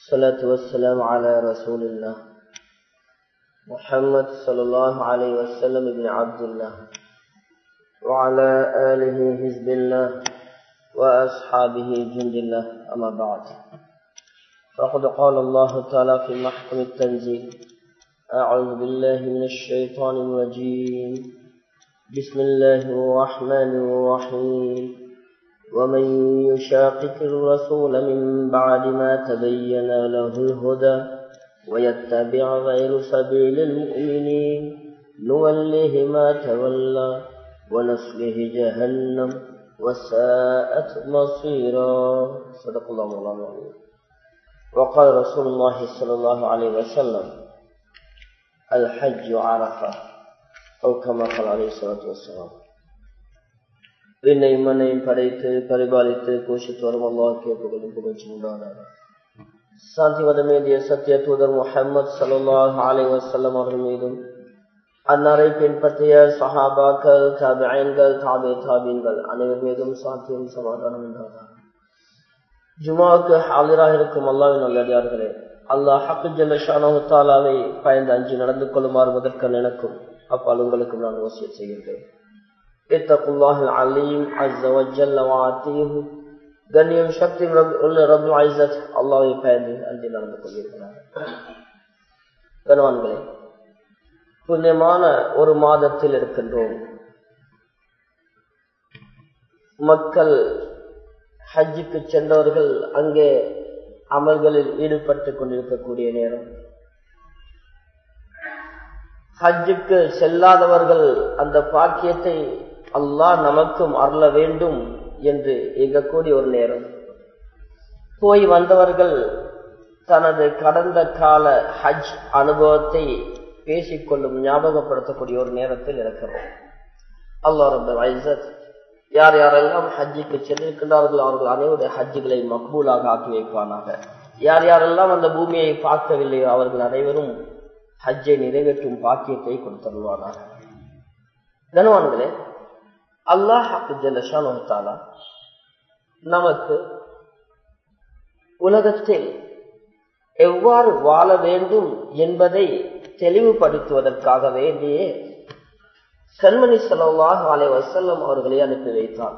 الصلاة والسلام على رسول الله محمد صلى الله عليه وسلم ابن عبد الله وعلى آله حزب الله وأصحابه جند الله أما بعد فقد قال الله تعالى في محكم التنزيل أعوذ بالله من الشيطان الرجيم بسم الله الرحمن الرحيم ومن يشاقق الرسول من بعد ما تبين له الهدى ويتبع غير سبيل المؤمنين نوله ما تولى ونصله جهنم وساءت مصيرا صدق الله العظيم وقال رسول الله صلى الله عليه وسلم الحج عرفة أو كما قال عليه الصلاة والسلام விண்ணையும் மண்ணையும் படைத்து பரிபாலித்து போஷித்து வரும் அல்லாஹ்க்கே புகழும் புகழ்ச்சி உண்டானார் சாந்தி மதமேதிய சத்திய தூதர் முஹம்மது சல்லாஹ் அலை வசல்லம் அவர்கள் மீதும் அன்னாரை பின்பற்றிய சஹாபாக்கள் தாபியன்கள் தாபே தாபீன்கள் அனைவர் மீதும் சாத்தியம் சமாதானம் உண்டானார் ஜுமாவுக்கு ஹாலிராக இருக்கும் அல்லாவின் நல்லடியார்களே அல்லாஹ் ஹக்கு ஜல்லஷானாவை பயந்து அஞ்சு நடந்து கொள்ளுமாறு முதற்கண் எனக்கும் அப்பால் உங்களுக்கும் நான் ஓசிய செய்கின்றேன் اتقوا الله العليم عز وجل وعاتيه கண்ணியம் சக்தி உள்ள ரபு ஐசத் அல்லாவை பயந்து அன்றி நடந்து கொண்டிருக்கிறார் கணவான்களே புண்ணியமான ஒரு மாதத்தில் இருக்கின்றோம் மக்கள் ஹஜ்ஜுக்கு சென்றவர்கள் அங்கே அமல்களில் ஈடுபட்டு கொண்டிருக்கக்கூடிய நேரம் ஹஜ்ஜுக்கு செல்லாதவர்கள் அந்த பாக்கியத்தை அல்லாஹ் நமக்கும் அருள வேண்டும் என்று இயங்கக்கூடிய ஒரு நேரம் போய் வந்தவர்கள் தனது கடந்த கால ஹஜ் அனுபவத்தை பேசிக்கொள்ளும் ஞாபகப்படுத்தக்கூடிய ஒரு நேரத்தில் இருக்கிறோம் அல்லா ரபுல் ஐசத் யார் யாரெல்லாம் ஹஜ்ஜுக்கு சென்றிருக்கின்றார்கள் அவர்கள் அனைவருடைய ஹஜ்ஜுகளை மக்பூலாக ஆக்கி வைப்பானாக யார் யாரெல்லாம் அந்த பூமியை பார்க்கவில்லையோ அவர்கள் அனைவரும் ஹஜ்ஜை நிறைவேற்றும் பாக்கியத்தை கொடுத்தருவானாக கனவான்களே அல்லாஹ் ஜல்லஷானா நமக்கு உலகத்தில் எவ்வாறு வாழ வேண்டும் என்பதை தெளிவுபடுத்துவதற்காக வேண்டியே கண்மணி சல்லாஹ் அலை வசல்லம் அவர்களை அனுப்பி வைத்தார்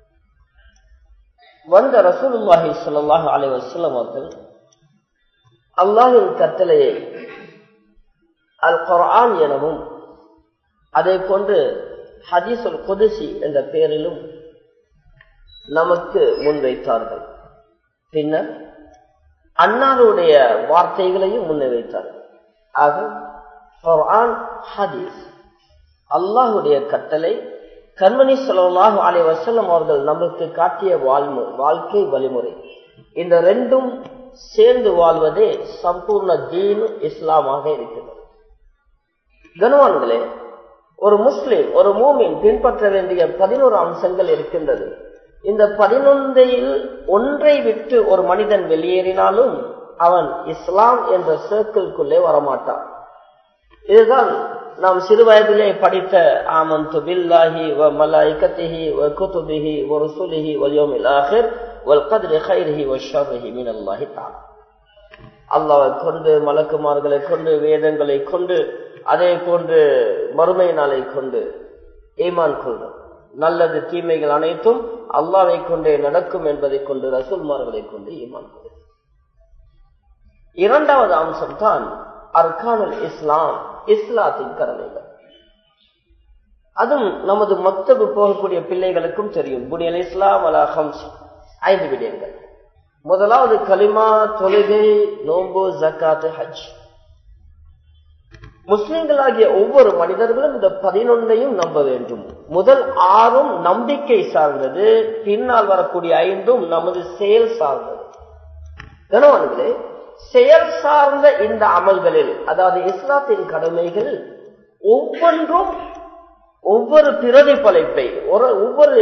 வந்த ரசூலுல்லாஹி சல்லாஹ் அலை வசல்லம் அவர்கள் அல்லாஹின் கட்டளையை அல் குரான் எனவும் அதை கொண்டு ஹதீசுல் குதிசி என்ற பெயரிலும் நமக்கு முன்வைத்தார்கள் பின்னர் அன்னாருடைய வார்த்தைகளையும் முன்னை வைத்தார்கள் ஆக குர்ஆன் ஹதீஸ் அல்லாஹுடைய கட்டளை கண்மணி சொல்லாஹு அலை வசல்லம் அவர்கள் நமக்கு காட்டிய வாழ்மு வாழ்க்கை வழிமுறை இந்த ரெண்டும் சேர்ந்து வாழ்வதே சம்பூர்ண தீனு இஸ்லாமாக இருக்கிறது கனவான்களே ஒரு முஸ்லிம் ஒரு மூமின் பின்பற்ற வேண்டிய பதினோரு அம்சங்கள் இருக்கின்றது இந்த பதினொன்றையில் ஒன்றை விட்டு ஒரு மனிதன் வெளியேறினாலும் அவன் இஸ்லாம் என்ற சர்க்கிள்குள்ளே வரமாட்டான் இதுதான் நாம் சிறு வயதிலே படித்த ஆமந்து பில்லாஹி வ மலாய்கத்திஹி வ குதுபிஹி வ ருசுலிஹி வல் யௌமில் ஆஹிர் வல் கத்ரி கைரிஹி வ ஷர்ரிஹி மினல்லாஹி தஆலா அல்லாஹ்வை கொண்டு மலக்குமார்களை கொண்டு வேதங்களை கொண்டு அதே போன்று மறுமை நாளை கொண்டு ஈமான் கொள்ளும் நல்லது தீமைகள் அனைத்தும் அல்லாவை கொண்டே நடக்கும் என்பதை கொண்டு ரசூல்மார்களை கொண்டு ஈமான் கொள்ளும் இரண்டாவது அம்சம் தான் அர்கானுல் இஸ்லாம் இஸ்லாத்தின் கடமைகள் அதுவும் நமது மக்தபு போகக்கூடிய பிள்ளைகளுக்கும் தெரியும் புனியல் இஸ்லாம் அலா ஹம்ஸ் ஐந்து விடயங்கள் முதலாவது கலிமா தொழுகை நோம்பு ஜக்காத்து ஹஜ் முஸ்லிம்களாகிய ஒவ்வொரு மனிதர்களும் இந்த பதினொன்றையும் நம்ப வேண்டும் முதல் ஆறும் நம்பிக்கை சார்ந்தது பின்னால் வரக்கூடிய ஐந்தும் நமது செயல் சார்ந்தது கனவான்களே செயல் சார்ந்த இந்த அமல்களில் அதாவது இஸ்லாத்தின் கடமைகள் ஒவ்வொன்றும் ஒவ்வொரு பிரதிபலிப்பை ஒரு ஒவ்வொரு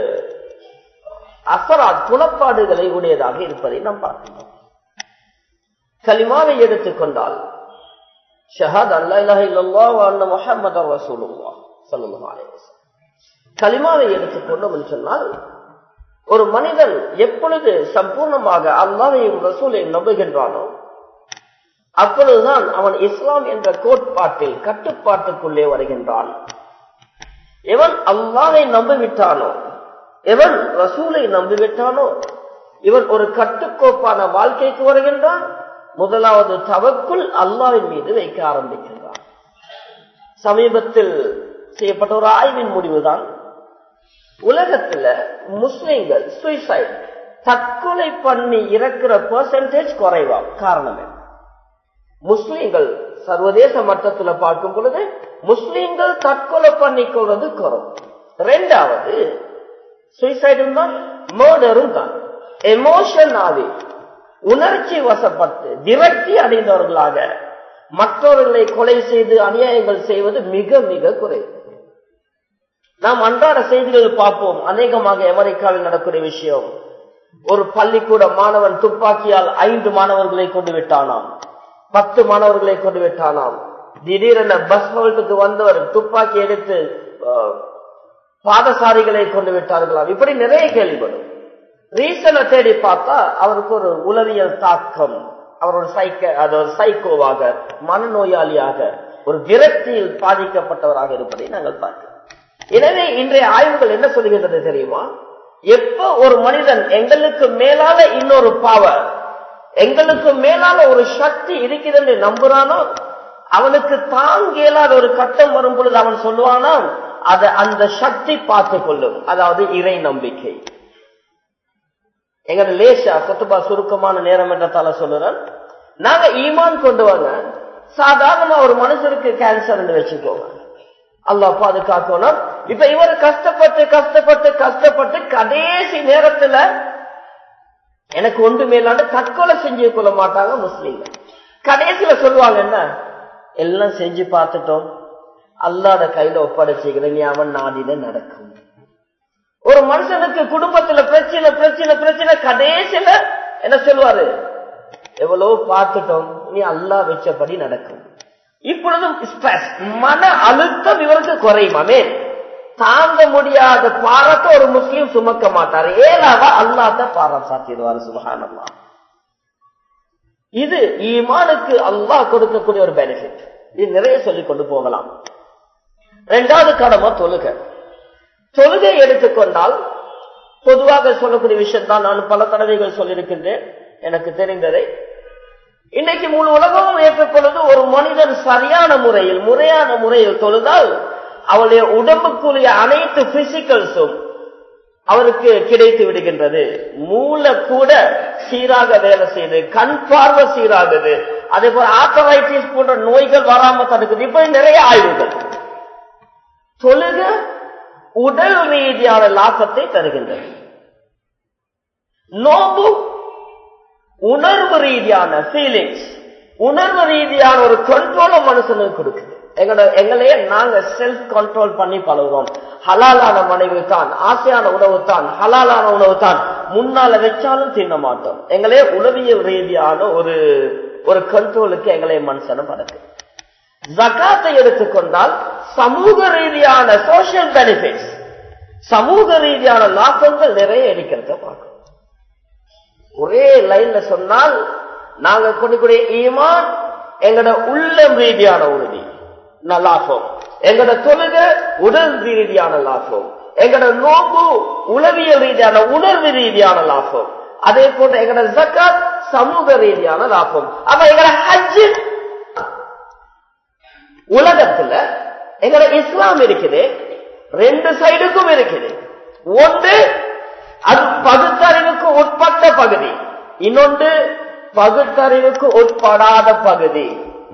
அசரா புலப்பாடுகளை உடையதாக இருப்பதை நாம் பார்க்கிறோம் கலிமாவை எடுத்துக்கொண்டால் ஷஹாத் அல்லா இலஹ இல்லல்லா அன்ன முஹம்மது ரசூலுல்லாஹ் ஸல்லல்லாஹு அலைஹி வஸல்லம் கலிமாவை எடுத்துக்கொண்டோம் என்று சொன்னால் ஒரு மனிதன் எப்பொழுது சம்பூர்ணமாக அல்லாவையும் ரசூலையும் நம்புகின்றானோ அப்பொழுதுதான் அவன் இஸ்லாம் என்ற கோட்பாட்டில் கட்டுப்பாட்டுக்குள்ளே வருகின்றான் எவன் அல்லாவை நம்பிவிட்டானோ எவன் ரசூலை நம்பிவிட்டானோ இவன் ஒரு கட்டுக்கோப்பான வாழ்க்கைக்கு வருகின்றான் முதலாவது தவக்குள் அல்லாவின் மீது வைக்க ஆரம்பிக்கின்றான் சமீபத்தில் செய்யப்பட்ட ஒரு ஆய்வின் முடிவுதான் உலகத்துல முஸ்லிம்கள் சுயசைட் தற்கொலை பண்ணி இறக்குற பெர்சன்டேஜ் குறைவாம் காரணம் என்ன முஸ்லிம்கள் சர்வதேச மட்டத்துல பார்க்கும் பொழுது முஸ்லிம்கள் தற்கொலை பண்ணிக்கொள்வது குறம் ரெண்டாவது சுயசைடும் தான் மர்டரும் தான் எமோஷன் ஆவி உணர்ச்சி வசப்பட்டு விரக்தி அடைந்தவர்களாக மற்றவர்களை கொலை செய்து அநியாயங்கள் செய்வது மிக மிக குறைவு நாம் அன்றாட செய்திகள் பார்ப்போம் அநேகமாக அமெரிக்காவில் நடக்கிற விஷயம் ஒரு பள்ளிக்கூட மாணவன் துப்பாக்கியால் ஐந்து மாணவர்களை கொண்டு விட்டானாம் பத்து மாணவர்களை கொண்டு விட்டானாம் திடீரென பஸ் ஹோல்ட்டுக்கு வந்தவர் துப்பாக்கி எடுத்து பாதசாரிகளை கொண்டு விட்டார்களாம் இப்படி நிறைய கேள்விப்படும் ரீசனை தேடி பார்த்தா அவருக்கு ஒரு உளவியல் தாக்கம் அவர் ஒரு சைக்க அது ஒரு சைக்கோவாக மனநோயாளியாக ஒரு விரக்தியில் பாதிக்கப்பட்டவராக இருப்பதை நாங்கள் பார்க்கிறோம் எனவே இன்றைய ஆய்வுகள் என்ன சொல்லுகின்றது தெரியுமா எப்ப ஒரு மனிதன் எங்களுக்கு மேலால இன்னொரு பாவர் எங்களுக்கு மேலால ஒரு சக்தி இருக்கிறது என்று நம்புறானோ அவனுக்கு தாங்க இயலாத ஒரு கட்டம் வரும் பொழுது அவன் சொல்லுவானா அதை அந்த சக்தி பார்த்து கொள்ளும் அதாவது இறை நம்பிக்கை எங்க லேசா கொத்துபா சுருக்கமான நேரம் என்றதால சொல்லுறேன் நாங்க ஈமான் கொண்டு வாங்க சாதாரணமா ஒரு மனுஷருக்கு கேன்சர் வச்சுக்கோங்க அல்லா பாதுகாக்கணும் இப்ப இவர் கஷ்டப்பட்டு கஷ்டப்பட்டு கஷ்டப்பட்டு கடைசி நேரத்துல எனக்கு ஒன்று மேலாண்டு தற்கொலை செஞ்சு கொள்ள மாட்டாங்க முஸ்லீம்கள் கடைசியில சொல்லுவாங்க என்ன எல்லாம் செஞ்சு பார்த்துட்டோம் அல்லாத கையில ஒப்படைச்சுக்கிறேன் நீ அவன் நாடின நடக்கும் ஒரு மனுஷனுக்கு குடும்பத்துல பிரச்சனை பிரச்சனை பிரச்சனை கடைசியில என்ன சொல்லுவாரு எவ்வளவு பார்த்துட்டோம் நீ அல்லா வச்சபடி நடக்கும் இப்பொழுதும் ஸ்ட்ரெஸ் மன அழுத்தம் இவருக்கு குறையுமாமே தாங்க முடியாத பாரத்தை ஒரு முஸ்லீம் சுமக்க மாட்டார் ஏழாவா அல்லாத பாரம் சாத்திடுவார் சுபகானல்லா இது ஈமானுக்கு அல்லாஹ் கொடுக்கக்கூடிய ஒரு பெனிஃபிட் இது நிறைய சொல்லிக் கொண்டு போகலாம் இரண்டாவது கடமை தொழுகை தொழுகை எடுத்துக்கொண்டால் பொதுவாக சொல்லக்கூடிய விஷயம் தான் நான் பல தடவைகள் சொல்லியிருக்கின்றேன் எனக்கு தெரிந்ததை இன்னைக்கு முழு உலகமும் ஏற்றுக்கொள்வது ஒரு மனிதன் சரியான முறையில் முறையான முறையில் தொழுதால் அவருடைய உடம்புக்குரிய அனைத்து பிசிக்கல்ஸும் அவருக்கு கிடைத்து விடுகின்றது மூளை கூட சீராக வேலை செய்யுது கண் பார்வை சீராகுது அதே போல ஆத்தரைட்டிஸ் போன்ற நோய்கள் வராம தடுக்குது இப்படி நிறைய ஆய்வுகள் தொழுக உடல் ரீதியான லாபத்தை தருகின்றது நோம்பு உணர்வு ரீதியான ஃபீலிங்ஸ் உணர்வு ரீதியான ஒரு கண்ட்ரோல மனுஷனுக்கு கொடுக்குது எங்களோட எங்களையே நாங்க செல்ஃப் கண்ட்ரோல் பண்ணி பழகுறோம் ஹலாலான மனைவி தான் ஆசையான உணவு தான் ஹலாலான உணவு தான் முன்னால வச்சாலும் தின்ன மாட்டோம் எங்களே உளவியல் ரீதியான ஒரு ஒரு கண்ட்ரோலுக்கு எங்களை மனுஷனை பழக்கு ஜக்காத்தை எடுத்துக்கொண்டால் சமூக ரீதியான சோசியல் பெனிஃபிட்ஸ் சமூக ரீதியான லாபங்கள் நிறைய இருக்கிறத பார்க்கணும் ஒரே லைன்ல சொன்னால் நாங்க கொண்டிக்கூடிய ஈமான் எங்கட உள்ளம் ரீதியான உறுதி லாபம் எங்கட தொழுக உடல் ரீதியான லாபம் எங்கட நோம்பு உளவியல் ரீதியான உணர்வு ரீதியான லாபம் அதே போன்ற எங்கட ஜக்காத் சமூக ரீதியான லாபம் அப்ப எங்கட ஹஜ்ஜு உலகத்துல எங்கட இஸ்லாம் இருக்குது ரெண்டு சைடுக்கும் இருக்குது ஒன்று அது பகுத்தறிவுக்கு உட்பட்ட பகுதி இன்னொன்று பகுத்தறிவுக்கு உட்படாத பகுதி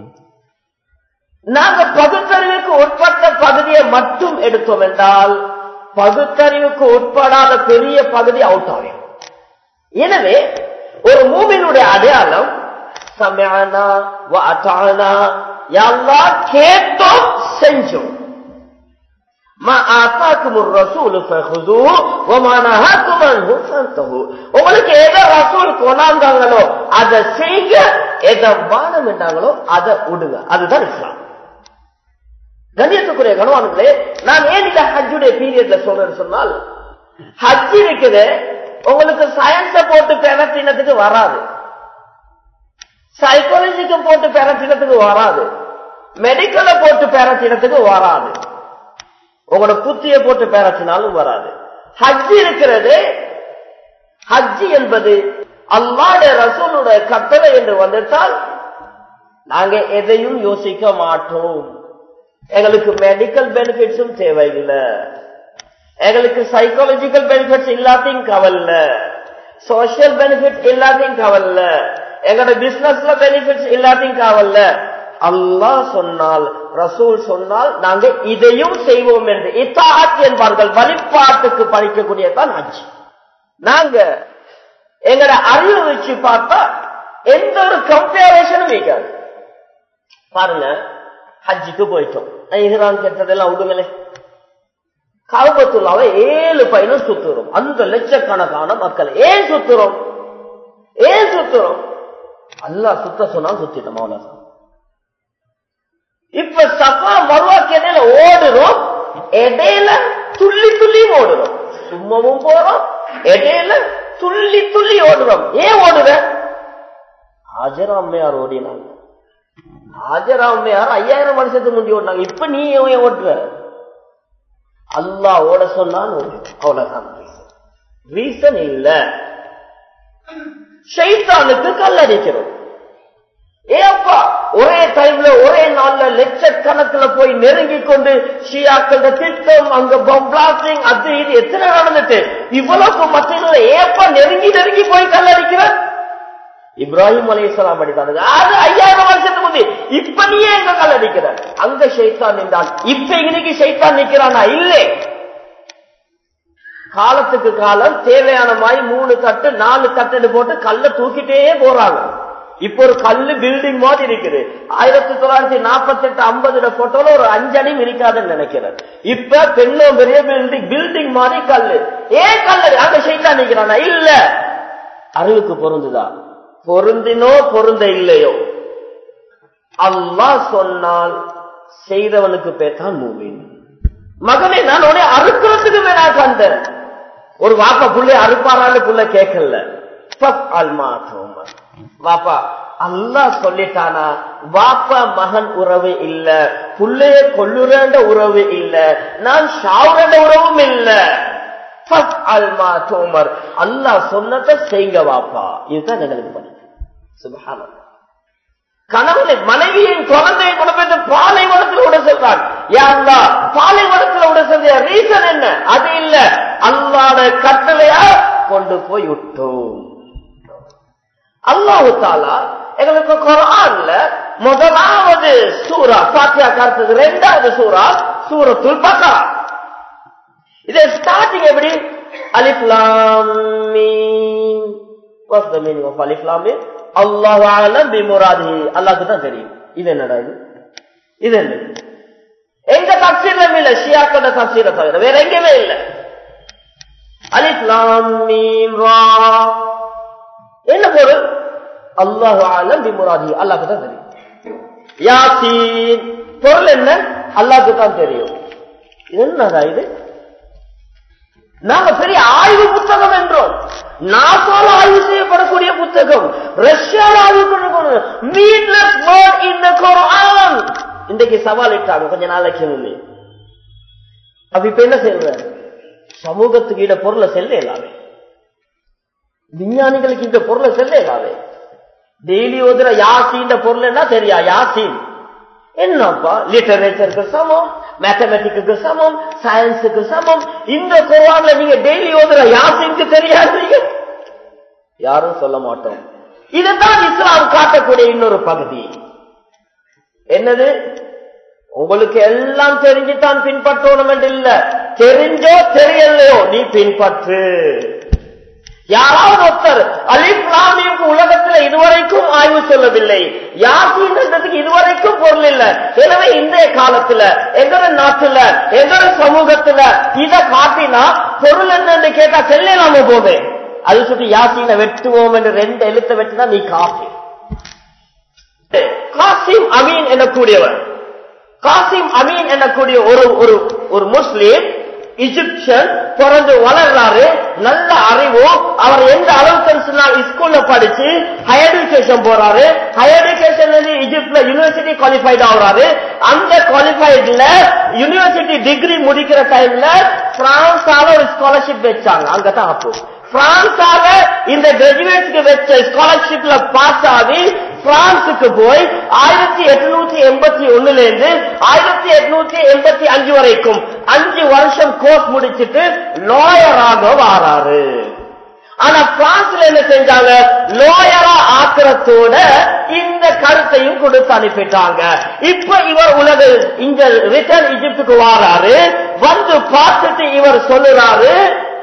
நாங்க பகுத்தறிவுக்கு உட்பட்ட பகுதியை மட்டும் எடுத்தோம் என்றால் பகுத்தறிவுக்கு உட்படாத பெரிய பகுதி அவுட் ஆகும் எனவே ஒரு மூமினுடைய அடையாளம் சமயானா வாட்டானா எல்லாம் கேட்டோம் செஞ்சோம் உங்களுக்கு எதை ரசூல் கொண்டாந்தாங்களோ அதை செய்ய எதை வானம் என்றாங்களோ அதை விடுங்க அதுதான் இஸ்லாம் கண்ணியத்துக்குரிய கணவான்களே நான் ஏன் இதை ஹஜ்ஜுடைய பீரியட்ல சொல்றேன்னு சொன்னால் ஹஜ் இருக்குது உங்களுக்கு சயின்ஸ போட்டு பெறத்தினத்துக்கு வராது சைக்காலஜிக்கு போட்டு பெறத்தினத்துக்கு வராது மெடிக்கலை போட்டு பெறத்தினத்துக்கு வராது உங்களோட புத்திய போட்டு பெறத்தினாலும் வராது ஹஜ் இருக்கிறது ஹஜ் என்பது அல்லாட ரசூலுடைய கட்டளை என்று வந்துட்டால் நாங்க எதையும் யோசிக்க மாட்டோம் எங்களுக்கு மெடிக்கல் பெனிஃபிட்ஸும் தேவையில்லை எங்களுக்கு சைக்காலஜிக்கல் பெனிஃபிட்ஸ் எல்லாத்தையும் கவல்ல சோசியல் பெனிஃபிட் எல்லாத்தையும் கவல்ல எங்களோட பிசினஸ்ல பெனிஃபிட்ஸ் எல்லாத்தையும் கவல்ல அல்லாஹ் சொன்னால் ரசூல் சொன்னால் நாங்க இதையும் செய்வோம் என்று இத்தாத் என்பார்கள் வழிபாட்டுக்கு படிக்கக்கூடியதான் ஹஜ் நாங்க எங்கட அறிவு வச்சு பார்த்தா எந்த ஒரு கம்பேரிசனும் வைக்காது பாருங்க ஹஜ்ஜுக்கு போயிட்டோம் இஹ்ரான் கெட்டதெல்லாம் விடுங்களே காபத்துள்ளாவை ஏழு பையனும் சுத்துறோம் அந்த லட்சக்கணக்கான மக்கள் ஏன் சுத்துறோம் ஏன் சுத்துறோம் அல்லா சுத்த சொன்னா சுத்திட்டோம் அவ்வளவு இப்ப சஃபா மருவாக்கு இடையில ஓடுறோம் இடையில துள்ளி துள்ளி ஓடுறோம் சும்மாவும் போறோம் இடையில துள்ளி துள்ளி ஓடுறோம் ஏன் ஓடுற ஹாஜரா அம்மையார் ஓடினாங்க ஹாஜரா அம்மையார் ஐயாயிரம் வருஷத்துக்கு முந்தி ஓடினாங்க இப்ப நீ ஏன் ஓட்டுற அல்லா ஓட சொன்னான் அவ்வளவுதான் ரீசன் இல்ல ஷைத்தானுக்கு கல்லடிக்கிறோம் ஏப்பா ஒரே டைம்ல ஒரே நாள்ல லட்சக்கணக்கில் போய் நெருங்கி கொண்டு ஷியாக்கள திட்டம் அங்க பிளாஸ்டிங் அது இது எத்தனை நடந்துட்டு இவ்வளவு மத்தியில ஏப்பா நெருங்கி நெருங்கி போய் கல்லடிக்கிற இப்ராஹிம் அலையாம் அடித்தாங்க அது ஐயாயிரம் வருஷத்துக்கு முந்தி இப்ப நீ எங்க கல்லடிக்கிற அங்க ஷைத்தான் நின்றான் இப்ப இன்னைக்கு ஷைத்தான் நிக்கிறானா இல்லை காலத்துக்கு காலம் தேவையான மாதிரி மூணு தட்டு நாலு தட்டு போட்டு கல்ல தூக்கிட்டே போறாங்க இப்ப ஒரு கல்லு பில்டிங் மாதிரி இருக்குது ஆயிரத்தி தொள்ளாயிரத்தி நாற்பத்தி எட்டு ஐம்பதுல போட்டோல ஒரு அஞ்சடி இருக்காதுன்னு நினைக்கிறேன் இப்ப பெண்ணும் பெரிய பில்டிங் பில்டிங் மாதிரி கல்லு ஏன் கல்லு அங்க செய்தா நிக்கிறானா இல்ல அறிவுக்கு பொருந்துதா பொருந்தினோ பொருந்த இல்லையோ அல்லா சொன்னால் செய்தவனுக்கு பேத்தான் மூவின் மகனே நான் உடனே அறுக்கிறதுக்கு வேணா கண்டேன் ஒரு வாப்பா புள்ளை அறுப்பாரான்னு புள்ள கேட்கல வாப்பா அல்லா சொல்லிட்டானா வாப்பா மகன் உறவு இல்ல புள்ளைய கொள்ளுறேண்ட உறவு இல்ல நான் ஷாவுறேண்ட உறவும் இல்ல அல்மா தோமர் அல்லா சொன்னதை செய்ங்க வாப்பா இதுதான் எங்களுக்கு பண்ணி சுபகானம் கணவனை மனைவியின் குழந்தையை கொடுப்பது பாலை வளத்தில் விட சொல்றான் யாருந்தா பாலை வளத்தில் விட சொல்ற ரீசன் என்ன அது இல்ல அல்லாட கட்டளையா கொண்டு போய் விட்டோம் அல்லாஹு தாலா எங்களுக்கு குரான்ல முதலாவது சூரா பாத்தியா காத்தது ரெண்டாவது சூரா சூரத்துல் பக்கா இது ஸ்டார்டிங் எப்படி அலிப்லாம் வாட்ஸ் த மீனிங் ஆஃப் அலிப்லாம் அல்லாஹ் ஆலம் பிமுராதி அல்லாஹ்க்கு தான் தெரியும் இது என்னடா இது இது என்ன எங்க தப்சீர்ல இல்ல ஷியாக்களோட தப்சீர தவிர வேற எங்கேயுமே இல்ல அலிப்லாம் என்ன பொருள் அல்லாஹு ஆலம் பிமுராதி அல்லாஹ்க்கு தான் தெரியும் யாசீன் பொருள் என்ன அல்லாஹ்க்கு தான் தெரியும் இது என்னடா இது நாங்க பெரிய ஆய்வு புத்தகம் என்றோம் நாசால ஆய்வு செய்யப்படக்கூடிய புத்தகம் ரஷ்யால ஆய்வு பண்ண மீட்லெஸ் வேர்ட் இன் குரான் இன்றைக்கு சவால் இட்டாங்க கொஞ்ச நாளைக்கு முன்னே அப்ப இப்ப என்ன செய்யற சமூகத்துக்கு இட பொருளை செல்ல இல்லாமே விஞ்ஞானிகளுக்கு இந்த பொருளை செல்ல இல்லாமே டெய்லி ஓதுற யாசின் பொருள் என்ன தெரியா யாசின் என்னப்பா லிட்டரேச்சருக்கு சமம் மேத்தமெட்டிக்கு சமம் சயின்ஸுக்கு சமம் இந்த குரான்ல நீங்க டெய்லி ஓதுற யாசின்க்கு தெரியாது யாரும் சொல்ல மாட்டோம் இதுதான் இஸ்லாம் காட்டக்கூடிய இன்னொரு பகுதி என்னது உங்களுக்கு எல்லாம் தெரிஞ்சுதான் பின்பற்றணும் என்று இல்ல தெரிஞ்சோ தெரியலையோ நீ பின்பற்று யாராவது ஒருத்தர் அலிப்லாமிக்கு உலகத்துல இதுவரைக்கும் ஆய்வு சொல்லவில்லை யாசின்றதுக்கு இதுவரைக்கும் பொருள் இல்ல எனவே இன்றைய காலத்துல எங்கட நாட்டுல எங்கட சமூகத்துல இத காட்டினா பொருள் என்னன்னு கேட்டா செல்லாம போதே அது சுற்றி யாசீனை வெட்டுவோம் என்று ரெண்டு எழுத்த வெட்டுனா நீ காசி காசிம் அமீன் எனக்கூடியவர் காசிம் அமீன் எனக்கூடிய ஒரு ஒரு ஒரு முஸ்லீம் இஜிப்சியன் பிறந்து வளர்றாரு நல்ல அறிவு அவர் எந்த அளவுக்கு சொன்னால் ஸ்கூல்ல படிச்சு ஹையர் எஜுகேஷன் போறாரு ஹையர் எஜுகேஷன் இஜிப்ட்ல யூனிவர்சிட்டி குவாலிஃபைட் ஆகுறாரு அந்த குவாலிஃபைட்ல யூனிவர்சிட்டி டிகிரி முடிக்கிற டைம்ல பிரான்ஸால ஒரு ஸ்காலர்ஷிப் வச்சாங்க அங்கதான் அப்போ பிரான்ஸாக இந்த கிராஜுவேட்ஸ்க்கு வச்ச ஸ்காலர்ஷிப்ல பாஸ் ஆகி பிரான்சுக்கு போய் ஆயிரத்தி எட்நூத்தி எண்பத்தி ஒண்ணுல இருந்து ஆயிரத்தி எட்நூத்தி எண்பத்தி அஞ்சு வரைக்கும் அஞ்சு வருஷம் கோர்ஸ் முடிச்சிட்டு லாயராக வாராரு ஆனா பிரான்ஸ்ல என்ன செஞ்சாங்க லோயரா ஆக்கிரத்தோட இந்த கருத்தையும் கொடுத்து அனுப்பிட்டாங்க இப்ப இவர் உலக இங்க ரிட்டர்ன் இஜிப்துக்கு வாராரு வந்து பார்த்துட்டு இவர் சொல்லுறாரு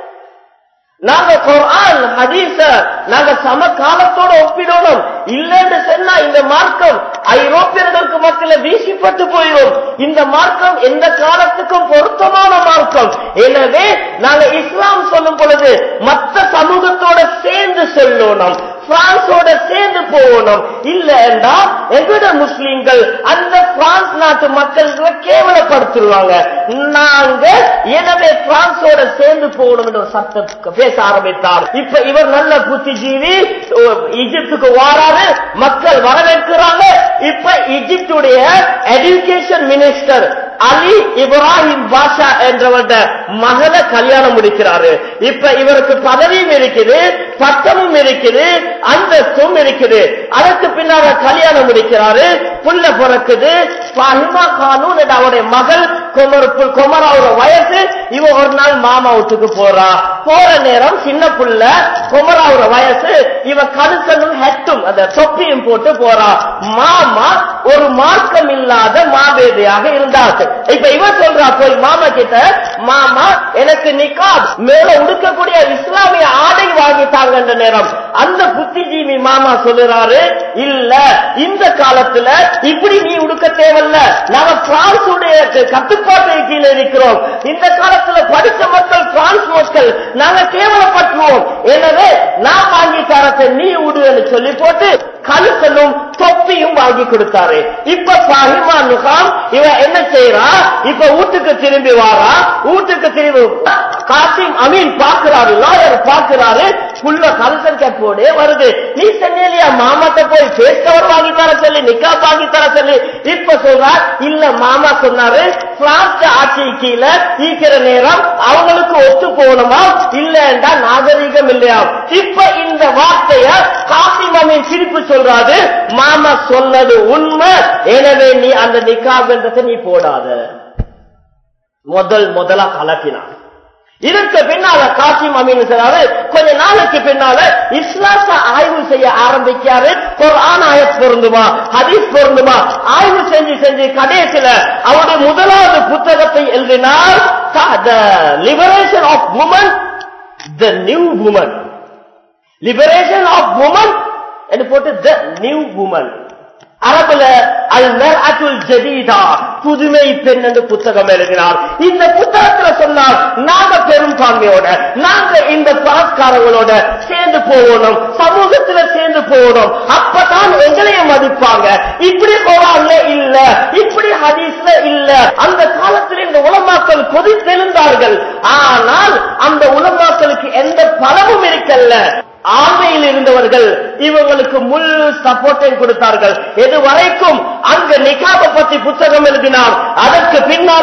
நாங்க குர்ஆன் ஹதீஸ நாங்க சமகாலத்தோட ஒப்பிடணும் இல்லைன்னு சொன்னா இந்த மார்க்கம் ஐரோப்பியர்களுக்கு மத்தியில வீசிப்பட்டு போயிடும் இந்த மார்க்கம் எந்த காலத்துக்கும் பொருத்தமான மார்க்கம் எனவே நாங்க இஸ்லாம் சொல்லும் பொழுது மற்ற சமூகத்தோட சேர்ந்து சொல்லணும் பிரான்ஸோட சேர்ந்து போகணும் இல்லைன்னா எங்கட முஸ்லீம்கள் அந்த பிரான்ஸ் நாட்டு மக்களுக்கு கேவலப்படுத்திடுவாங்க நாங்க எனவே பிரான்ஸோட சேர்ந்து போகணும் என்ற ஒரு சட்டம் பேச ஆரம்பித்தார் இப்ப இவர் நல்ல புத்திஜீவி இஜிப்துக்கு வாராரு மக்கள் வரவேற்கிறாங்க இப்ப இஜிப்டுடைய education minister Ali Ibrahim Pasha என்றவர்ட மகனை கல்யாணம் முடிக்கிறாரு இப்ப இவருக்கு பதவியும் இருக்குது பட்டமும் இருக்குது அந்தஸ்தும் இருக்குது அதற்கு பின்னால கல்யாணம் முடிக்கிறாரு புள்ள பிறக்குது ஃபாஹிமா கானூன் என்ற அவருடைய மகள் குமர் குமராவோட வயசு இவ ஒரு நாள் மாமா வீட்டுக்கு போறா போற நேரம் சின்ன புள்ள குமராவோட வயசு இவ கடுக்கனும் ஹெட்டும் அந்த தொப்பியும் போட்டு போறா மாமா ஒரு மார்க்கம் இல்லாத மாபேதையாக இருந்தார்கள் இப்ப இவன் சொல்றா போய் மாமா கிட்ட மாமா எனக்கு நிக்காப் மேல உடுக்கக்கூடிய இஸ்லாமிய ஆடை வாங்கிட்டாங்க நேரம் அந்த புத்திஜீவி மாமா சொல்லுறாரு இல்ல இந்த காலத்துல இப்படி நீ உடுக்க தேவையில்ல நாம பிரான்ஸ் உடைய கட்டுப்பாட்டு கீழே இருக்கிறோம் இந்த காலத்துல படித்த மக்கள் பிரான்ஸ் மக்கள் நாங்க கேவலப்பட்டுவோம் எனவே நான் வாங்கி தரத்தை நீ உடுன்னு சொல்லி போட்டு கழுத்தலும் தொப்பியும் வாங்கி கொடுத்தாரு இப்ப பாஹிமா நுகாம் இவ என்ன செய்யறா இப்ப வீட்டுக்கு திரும்பி வாரா வீட்டுக்கு திரும்பி காசிம் அமீன் பாக்குறாரு லாயர் பாக்குறாரு புள்ள கல்சன் கேப்போடே வருது நீ சொன்னியா மாமாட்ட போய் ஃபேஸ் கவர் வாங்கி தர சொல்லி நிக்கா வாங்கி தர சொல்லி இப்ப சொல்றா இல்ல மாமா சொன்னாரு பிரான்ஸ் ஆட்சி கீழே ஈக்கிற நேரம் அவங்களுக்கு ஒத்து போகணுமா இல்லண்டா நாகரிகம் இல்லையா இப்ப இந்த வார்த்தைய காசிம் அமீன் திருப்பி சொல்றாரு மாமா சொன்னது உண்மை எனவே நீ அந்த நிக்காபன்றத்தை நீ போடாத முதல் முதலா கலப்பினான் இதற்கு பின்னால காசிம் அமீன் சொல்றாரு கொஞ்ச நாளைக்கு பின்னால இஸ்லாச ஆய்வு செய்ய ஆரம்பிக்காரு குர்ஆன் ஆயத் பொருந்துமா ஹதீஸ் பொருந்துமா ஆய்வு செஞ்சு செஞ்சு கடைசியில அவருடைய முதலாவது புத்தகத்தை எழுதினார் liberation of woman the new woman liberation of woman என்று போட்டு த நியூ உமன் அரபுல அல் அத்துல் ஜதீதா புதுமை பெண் என்று புத்தகம் எழுதினார் இந்த புத்தகத்துல சொன்னார் நாங்க பெரும்பான்மையோட நாங்க இந்த பணக்காரங்களோட சேர்ந்து போகணும் சமூகத்துல சேர்ந்து போகணும் அப்பதான் எங்களையும் மதிப்பாங்க இப்படி போவாங்க இல்ல இப்படி ஹதீஸ்ல இல்ல அந்த காலத்தில் இந்த உலமாக்கள் கொதித்தெழுந்தார்கள் ஆனால் அந்த உலமாக்களுக்கு எந்த பலமும் இருக்கல்ல ஆமையில் இருந்தவர்கள் இவங்களுக்கு முழு சப்போர்ட்டை கொடுத்தார்கள் எது வரைக்கும் அங்க நிகாப பத்தி புத்தகம் எழுதினார் அதற்கு பின்னால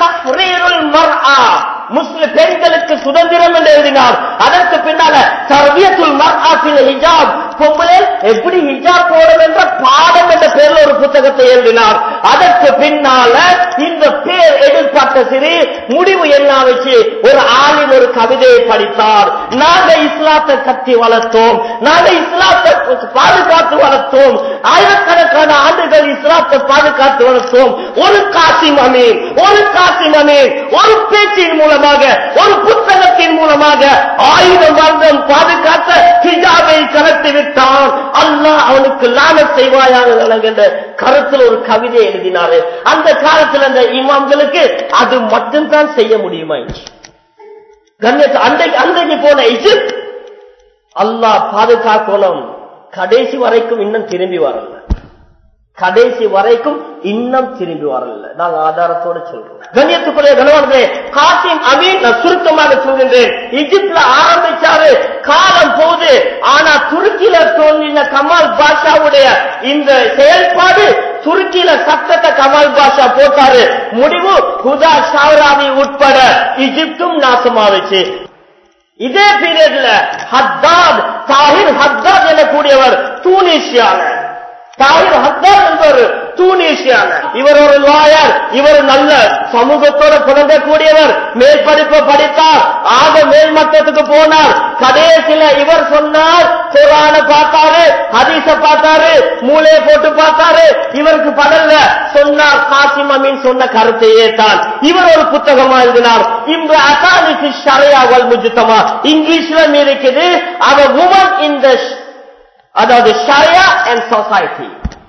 முஸ்லிம் பெண்களுக்கு சுதந்திரம் என்று எழுதினார் அதற்கு பின்னால சர்வியத்துல் மர்ஆத்தில் ஹிஜாப் பொம்பளை எப்படி ஹிஜாப் போடும் என்ற பாடம் என்ற பேர்ல ஒரு புத்தகத்தை எழுதினார் அதற்கு பின்னால இந்த பேர் எதிர்பார்த்த சிறு முடிவு என்ன வச்சு ஒரு ஆளின் ஒரு கவிதையை படித்தார் நாங்க இஸ்லாத்தை கட்டி வளர்த்தோம் நாங்க இஸ்லாத்தை பாதுகாத்து வளர்த்தோம் ஆயிரக்கணக்கான ஆண்டுகள் இஸ்லாத்தை பாதுகாத்து வளர்த்தோம் ஒரு காசிம் அமீன் ஒரு காசிம் அமீன் ஒரு பேச்சின் மூலமாக ஒரு புத்தகத்தின் மூலமாக ஆயிரம் வருடம் பாதுகாத்த ஹிஜாபை கலத்தி விட்டான் அல்லாஹ் அவனுக்கு லான செய்வாயாக என்ற கருத்தில் ஒரு கவிதை எழுதினாரு அந்த காலத்தில் அந்த இமாம்களுக்கு அது மட்டும்தான் செய்ய முடியுமா கண்ணியத்தை அன்றைக்கு அன்றைக்கு போன இஜிப்த் அல்லாஹ் பாதுகாக்கணும் கடைசி வரைக்கும் இன்னும் திரும்பி வரல கடைசி வரைக்கும் இன்னும் திரும்பி வரல நாங்க ஆதாரத்தோட சொல்றோம் கண்ணியத்துக்குரிய கணவர்களே காசிம் அமீன் நான் சுருக்கமாக சொல்கின்றேன் இஜிப்ட்ல ஆரம்பிச்சாரு காலம் போகுது ஆனா துருக்கியில தோன்றின கமால் பாஷாவுடைய இந்த செயல்பாடு துருக்கியில சட்டத்தை கமால் பாஷா போட்டாரு முடிவு ஹுதா ஷாவராவி உட்பட இஜிப்டும் நாசமாவிச்சு இதே பீரியட்ல ஹத்தாத் தாஹிர் ஹத்தாத் எனக்கூடியவர் தூனிஷியால தாஹிர் ஹத்தாத் என்பவர் தூனிஷியால இவர் ஒரு லாயர் இவர் நல்ல சமூகத்தோட புழங்கக்கூடியவர் மேல் படிப்பு படித்தார் ஆக மேல் மட்டத்துக்கு போனார் கடைசியில இவர் சொன்னார் குரான பார்த்தாரு ஹதீஸ பார்த்தாரு மூளையை போட்டு பார்த்தாரு இவருக்கு படல்ல சொன்னார் காசிம் அமீன் சொன்ன கருத்தையே தான் இவர் ஒரு புத்தகமா எழுதினார் இன்று அசானிக்கு ஷரையா வல் முஜுத்தமா இங்கிலீஷ்ல இருக்குது அவ உமன் இன் த அதாவது ஷரையா அண்ட் சொசைட்டி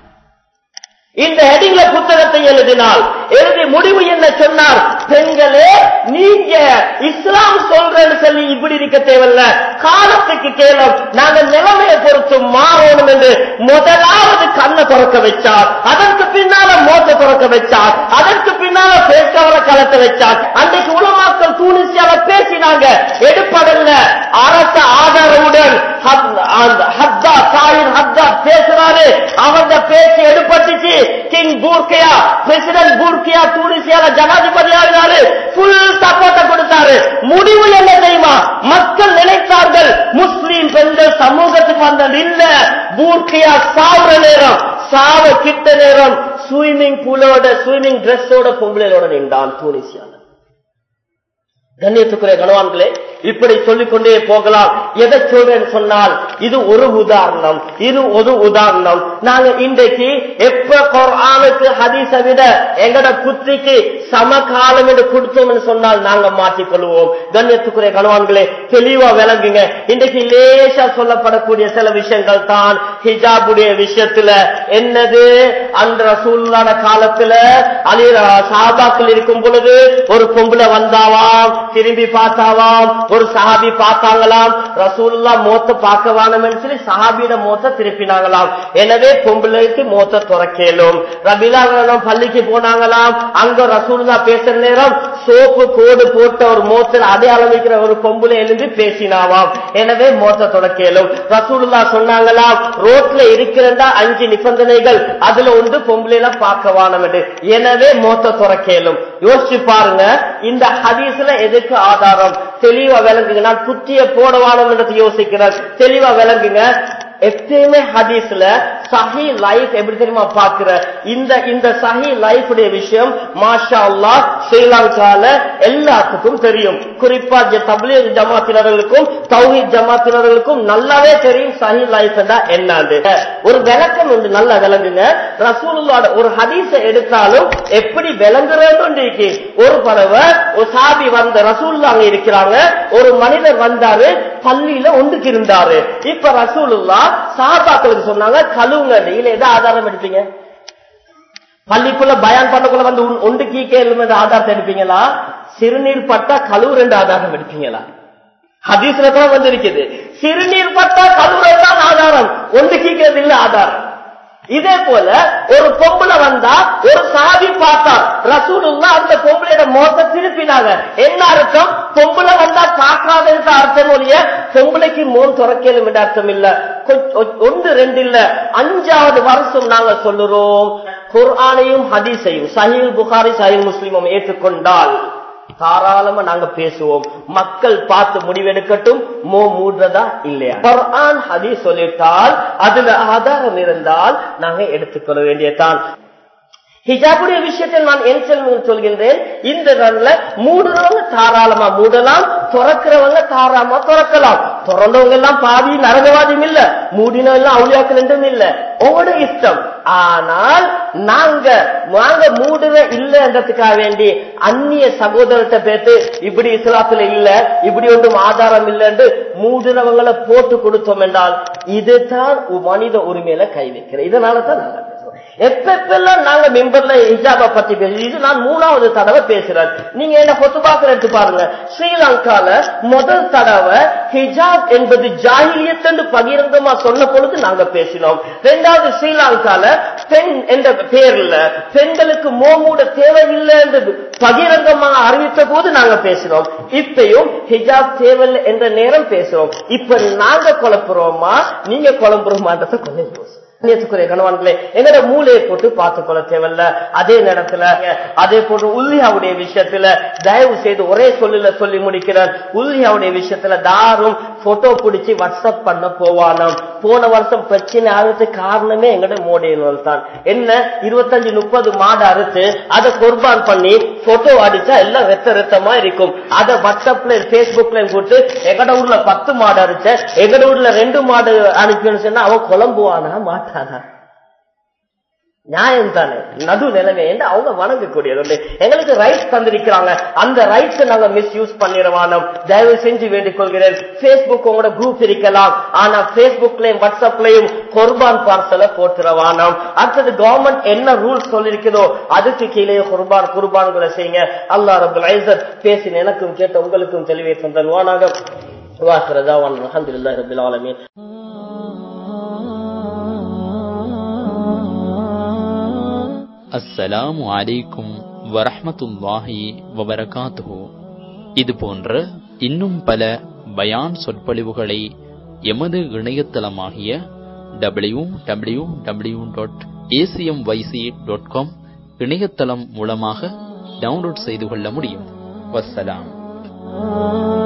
இந்த ஹெடிங்ல புத்தகத்தை எழுதினால் எழுதி முடிவு என்ன சொன்னார் பெண்களே நீங்க இஸ்லாம் சொல்றேன்னு சொல்லி இப்படி இருக்க தேவையில்ல காலத்துக்கு கேளும் நாங்க நிலைமையை பொறுத்து மாறணும் என்று முதலாவது கண்ணை திறக்க வச்சார் அதற்கு பின்னால மோத்த திறக்க வச்சார் அதற்கு பின்னால பேசவர களத்தை வச்சார் அன்றைக்கு உலமாக்கள் தூணிசியால பேசினாங்க எடுப்படல்ல அரச ஆதரவுடன் ஹத்தா தாயின் ஹத்தா பேசுறாரு அவங்க பேச்சு எடுப்பட்டுச்சு கிங் பூர்கியா பிரசிடன்ட் பூர்கியா தூனிசியால ஜனாதிபதி ஆகிறாரு புல் சப்போர்ட்ட கொடுத்தாரு முடிவு என்ன தெரியுமா மக்கள் நினைத்தார்கள் முஸ்லீம் பெண்கள் சமூகத்துக்கு வந்தது இல்ல பூர்கியா சாவுற நேரம் சாவ கிட்ட நேரம் ஸ்விமிங் பூலோட ஸ்விமிங் டிரெஸ்ஸோட பொம்பளையோட நின்றான் தூனிசியால கண்ணியத்துக்குரிய கணவான்களே இப்படி சொல்லிக் கொண்டே போகலாம் எதை சொல்றேன்னு சொன்னால் இது ஒரு உதாரணம் இது ஒரு உதாரணம் நாங்க இன்றைக்கு எப்ப குரானுக்கு ஹதீஸை விட எங்கட புத்திக்கு சமகாலம் என்று கொடுத்தோம்னு சொன்னால் நாங்க மாற்றிக்கொள்வோம் கண்ணியத்துக்குரிய கணவான்களே தெளிவா விளங்குங்க இன்றைக்கு லேசா சொல்லப்படக்கூடிய சில விஷயங்கள் தான் ஹிஜாபுடைய விஷயத்துல என்னது அந்த ரசூல்லான காலத்துல அலி சாபாக்கள் இருக்கும் பொழுது ஒரு பொம்பளை வந்தாவாம் திரும்பி பார்த்தாவாம் ஒரு சஹாபி பார்த்தாங்களாம் ரசூல்லா மோத்த பார்க்க வேணும்னு சொல்லி சஹாபியோட மோத்த திருப்பினாங்களாம் எனவே பொம்பளைக்கு மோத்த துறக்கலும் ரபிலாகலம் பள்ளிக்கு போனாங்களாம் அங்க ரசூல்லா பேசுற நேரம் சோப்பு கோடு போட்ட ஒரு மோத்தில் அடையாளம் வைக்கிற ஒரு பொம்பளை எழுந்து பேசினாவாம் எனவே மோத்த தொடக்கலும் ரசூலுல்லா சொன்னாங்களாம் ரோட்ல இருக்கிறதா அஞ்சு நிபந்தனைகள் அதுல ஒன்று பொம்பளைல பார்க்க வானம் எனவே மோத்த துறக்கலும் யோசிச்சு பாருங்க இந்த ஹதீஸ்ல எதுக்கு ஆதாரம் தெளிவா விளங்குங்க நான் புத்திய போடவானம் என்று யோசிக்கிறேன் தெளிவா விளங்குங்க எப்பயுமே ஹதீஸ்ல சஹி லைஃப் எப்படி தெரியுமா பாக்குற இந்த இந்த சஹி லைஃப் விஷயம் மாஷா அல்லா ஸ்ரீலங்கால எல்லாத்துக்கும் தெரியும் குறிப்பா தபிலீர் ஜமாத்தினர்களுக்கும் தௌஹித் ஜமாத்தினர்களுக்கும் நல்லாவே தெரியும் சஹி லைஃப் என்னது ஒரு விளக்கம் உண்டு நல்லா விளங்குங்க ரசூலுல்லாட ஒரு ஹதீஸ எடுத்தாலும் எப்படி விளங்குறேன்னு ஒரு பறவை ஒரு சாபி வந்த ரசூல்லா அங்க இருக்கிறாங்க ஒரு மனிதர் வந்தாரு பள்ளியில ஒன்றுக்கு இருந்தாரு இப்ப ரசூலுல்லா சாபாக்களுக்கு சொன்னாங்க கழுவுங்க இல்ல எதை ஆதாரம் எடுப்பீங்க பள்ளிக்குள்ள பயான் பண்ணக்குள்ள வந்து ஒன்று கீக்கே எழுதும் ஆதாரத்தை எடுப்பீங்களா சிறுநீர் பட்டா கழுவு ரெண்டு ஆதாரம் எடுப்பீங்களா ஹதீஸ்ல தான் வந்து இருக்குது சிறுநீர் பட்டா கழுவுறது தான் ஆதாரம் ஒன்று கீக்கிறது இல்ல ஆதாரம் இதே போல ஒரு பொம்பளை வந்தா ஒரு சாதி பார்த்தா ரசூலுல்லா அந்த பொம்பளையோட மோத்த திருப்பினாங்க என்ன அர்த்தம் பொம்பளை வந்தா பார்க்காத அர்த்தம் ஒழிய பொம்பளைக்கு மோன் துறக்கலும் என்ற அர்த்தம் இல்ல ஒன்று ரெண்டு இல்ல அஞ்சாவது வருஷம் நாங்க சொல்லுறோம் குர்ஆனையும் ஹதீஸையும் சஹீல் புகாரி சஹீல் முஸ்லிமும் ஏற்றுக்கொண்டால் தாராளமா நாங்க பேசுவோம் மக்கள் பார்த்து முடிவெடுக்கட்டும் மோ மூடுறதா இல்லையா குர்ஆன் ஹதீஸ் சொல்லிட்டால் அதுல ஆதாரம் இருந்தால் நாங்க எடுத்துக்கொள்ள வேண்டியதான் ஹிஜாபுடைய விஷயத்தில் நான் என் செல்வம் சொல்கின்றேன் இந்த நாள்ல மூடுறவங்க தாராளமா மூடலாம் துறக்கிறவங்க தாராளமா துறக்கலாம் திறந்தவங்க எல்லாம் பாதி நரகவாதியும் இல்ல மூடினவங்க எல்லாம் அவுளியாக்கள் என்றும் இல்ல உங்களோட இஷ்டம் ஆனால் நாங்க நாங்க மூடுற இல்லன்றதுக்காக வேண்டி அந்நிய சகோதரத்தை பேத்து இப்படி இஸ்லாத்துல இல்ல இப்படி ஒன்றும் ஆதாரம் இல்லைன்னு மூடுறவங்களை போட்டு கொடுத்தோம் என்றால் இதுதான் மனித உரிமையில கை வைக்கிற இதனால தான் நாங்க பேசுறோம் எப்ப எப்பெல்லாம் நாங்க மெம்பர்ல ஹிஜாப பத்தி பேசி இது நான் மூணாவது தடவை பேசுறேன் நீங்க என்ன பொத்துபாக்கிற எடுத்து பாருங்க ஸ்ரீலங்கால முதல் தடவை ஹிஜாப் என்பது ஜாகிலியத் என்று பகிரங்கமா சொன்ன பொழுது நாங்க பேசினோம் ரெண்டாவது ஸ்ரீலங்கால பெண் என்ற பேர்ல பெண்களுக்கு மோமூட தேவையில்லை என்று பகிரங்கமாக அறிவித்த போது நாங்க பேசினோம் இப்பயும் ஹிஜாப் தேவையில்லை என்ற நேரம் பேசுறோம் இப்ப நாங்க குழப்புறோமா நீங்க குழம்புறோமான்றத கொஞ்சம் யோசி நேற்றுக்குரிய கணவான்களே எங்கட மூளையை போட்டு பார்த்துக் கொள்ள தேவையில்ல அதே நேரத்துல அதே போன்று உல்லியாவுடைய விஷயத்துல தயவு செய்து ஒரே சொல்லுல சொல்லி முடிக்கிறார் உல்லியாவுடைய விஷயத்துல தாரும் போட்டோ பிடிச்சி வாட்ஸ்அப் பண்ண போவானாம் போன வருஷம் பிரச்சனை ஆகிறதுக்கு காரணமே எங்கட மோடியினால் தான் என்ன இருபத்தஞ்சு முப்பது மாடு அறுத்து அதை குர்பான் பண்ணி போட்டோ அடிச்சா எல்லாம் ரத்த ரத்தமா இருக்கும் அதை வாட்ஸ்அப்ல பேஸ்புக்ல போட்டு எங்கட ஊர்ல பத்து மாடு அடிச்ச எங்கட ஊர்ல ரெண்டு மாடு அனுப்பின்னு சொன்னா அவன் குழம்புவானா மாட்டானா நியாயம் தானே நடு நிலைமை என்று அவங்க வணங்கக்கூடியது எங்களுக்கு ரைட்ஸ் தந்திருக்கிறாங்க அந்த ரைட்ஸ் நாங்க மிஸ் யூஸ் பண்ணிடுவானோம் தயவு செஞ்சு வேண்டிக் கொள்கிறேன் பேஸ்புக் உங்களோட குரூப் இருக்கலாம் ஆனா பேஸ்புக்லயும் வாட்ஸ்அப்லயும் குர்பான் பார்சல போட்டுறவானோம் அடுத்தது கவர்மெண்ட் என்ன ரூல்ஸ் சொல்லிருக்கிறதோ அதுக்கு கீழே குர்பான் குர்பான்களை செய்யுங்க அல்லா ரபுல் ஐசர் பேசின எனக்கும் கேட்ட உங்களுக்கும் தெளிவை தந்தல்வானாக வாக்குறதா அலமதுல்லா ரபுல் ஆலமீன் அஸ்ஸலாமு அலைக்கும் வரஹ்மத்துல்லாஹி வபரகாத்துஹு இது போன்ற இன்னும் பல பயான் சொற்பொழிவுகளை எமது இணையதளமாகிய W W W dot A C M Y C dot com இணையதளம் மூலமாக டவுன்லோட் செய்து கொள்ள முடியும் வஸ்ஸலாம்